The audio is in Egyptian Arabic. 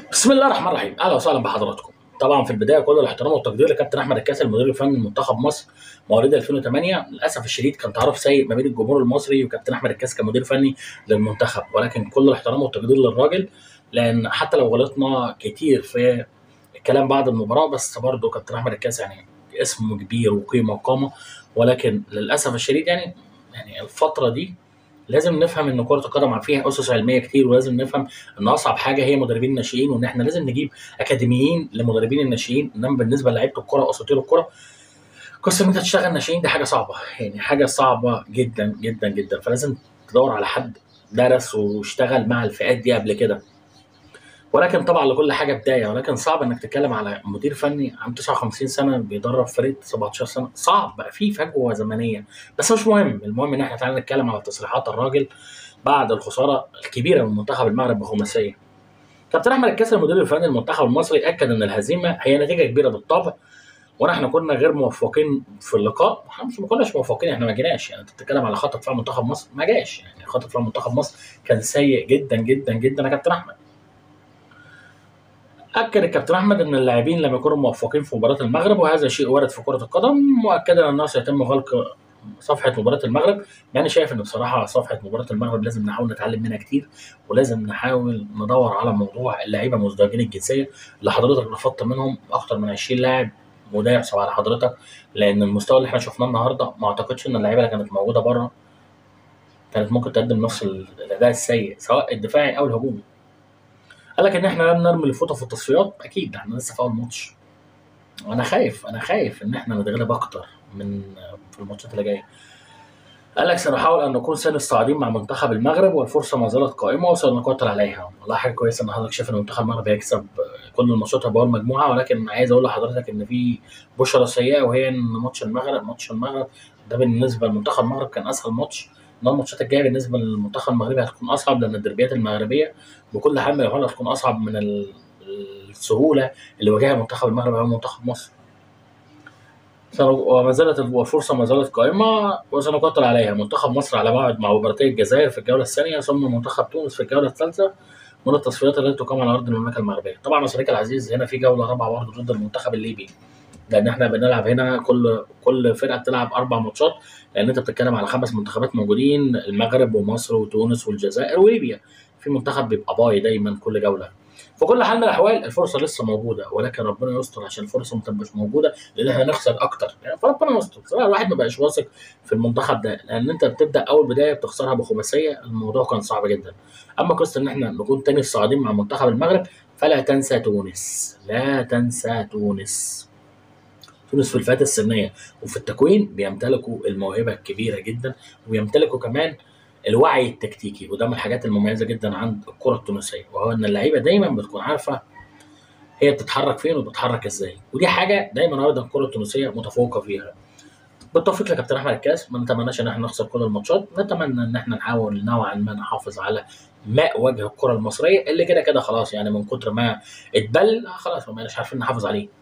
بسم الله الرحمن الرحيم اهلا وسهلا بحضراتكم طبعا في البدايه كل الاحترام والتقدير لكابتن احمد الكاسل المدير الفني لمنتخب مصر مواليد 2008 للاسف الشديد كان تعارف سيء ما بين الجمهور المصري وكابتن احمد الكاسل كمدير فني للمنتخب ولكن كل الاحترام والتقدير للراجل لان حتى لو غلطنا كتير في الكلام بعد المباراه بس برضه كابتن احمد الكاسل يعني اسم كبير وقيمه وقامه ولكن للاسف الشديد يعني يعني الفتره دي لازم نفهم ان كره القدم فيها اسس علميه كتير ولازم نفهم ان اصعب حاجه هي مدربين الناشئين وان احنا لازم نجيب اكاديميين لمدربين الناشئين انما بالنسبه للعيبه الكره واساطير الكره قصه ان انت تشتغل ناشئين دي حاجه صعبه يعني حاجه صعبه جدا جدا جدا فلازم تدور على حد درس واشتغل مع الفئات دي قبل كده ولكن طبعا لكل حاجه بدايه ولكن صعب انك تتكلم على مدير فني عنده 59 سنه بيدرب فريق 17 سنه صعب بقى في فجوه زمنيه بس مش مهم المهم ان احنا تعالى نتكلم على تصريحات الراجل بعد الخساره الكبيره من منتخب المغرب بخماسيه كابتن احمد الكاسر المدير الفني للمنتخب المصري اكد ان الهزيمه هي نتيجه كبيره بالطبع ونحن كنا غير موفقين في اللقاء احنا مش ما كناش موفقين احنا ما جيناش يعني انت بتتكلم على خط دفاع منتخب مصر ما جاش يعني خط دفاع منتخب مصر كان سيء جدا جدا جدا يا كابتن احمد اكد الكابتن احمد ان اللاعبين لم يكونوا موفقين في مباراه المغرب وهذا شيء وارد في كره القدم مؤكدا انه سيتم غلق صفحه مباراه المغرب يعني شايف ان بصراحه صفحه مباراه المغرب لازم نحاول نتعلم منها كتير ولازم نحاول ندور على موضوع اللعيبه مزدوجين الجنسيه اللي حضرتك رفضت منهم اكتر من 20 لاعب وده يحسب على حضرتك لان المستوى اللي احنا شفناه النهارده ما اعتقدش ان اللعيبه اللي كانت موجوده بره كانت ممكن تقدم نفس الاداء السيء سواء الدفاعي او الهجومي قال لك ان احنا لم نرمي الفوطه في التصفيات اكيد احنا لسه في اول ماتش وانا خايف انا خايف ان احنا نتغلب اكتر من في الماتشات اللي جايه قال لك سنحاول ان نكون سن الصاعدين مع منتخب المغرب والفرصه ما زالت قائمه وسنقاتل عليها والله حاجه كويسه ان حضرتك شايف ان منتخب المغرب هيكسب كل الماتشات باول مجموعه ولكن عايز اقول لحضرتك ان في بشرى سيئه وهي ان ماتش المغرب ماتش المغرب ده بالنسبه لمنتخب المغرب كان اسهل ماتش انما الماتشات الجايه بالنسبه للمنتخب المغربي هتكون اصعب لان الدربيات المغربيه بكل حال من الاحوال هتكون اصعب من السهوله اللي واجهها منتخب المغرب امام منتخب مصر. وما زالت الفرصه ما زالت قائمه وسنقاتل عليها منتخب مصر على موعد مع مباراتي الجزائر في الجوله الثانيه ثم منتخب تونس في الجوله الثالثه من التصفيات التي تقام على ارض المملكه المغربيه. طبعا يا صديقي العزيز هنا في جوله رابعه برضه ضد المنتخب الليبي. لان احنا بنلعب هنا كل كل فرقه بتلعب اربع ماتشات لان انت بتتكلم على خمس منتخبات موجودين المغرب ومصر وتونس والجزائر وليبيا في منتخب بيبقى باي دايما كل جوله في كل حال من الاحوال الفرصه لسه موجوده ولكن ربنا يستر عشان الفرصه ما تبقاش موجوده لان احنا نخسر اكتر يعني فربنا يستر بصراحه الواحد ما بقاش واثق في المنتخب ده لان انت بتبدا اول بدايه بتخسرها بخماسيه الموضوع كان صعب جدا اما قصه ان احنا نكون تاني الصاعدين مع منتخب المغرب فلا تنسى تونس لا تنسى تونس تونس في الفئات السنيه وفي التكوين بيمتلكوا الموهبه الكبيره جدا ويمتلكوا كمان الوعي التكتيكي وده من الحاجات المميزه جدا عند الكره التونسيه وهو ان اللعيبه دايما بتكون عارفه هي بتتحرك فين وبتتحرك ازاي ودي حاجه دايما ايضا الكره التونسيه متفوقه فيها بالتوفيق لكابتن احمد الكاس ما نتمناش ان احنا نخسر كل الماتشات نتمنى ان احنا نحاول نوعا ما نحافظ على ماء وجه الكره المصريه اللي كده كده خلاص يعني من كتر ما اتبل خلاص ما بقيناش عارفين نحافظ عليه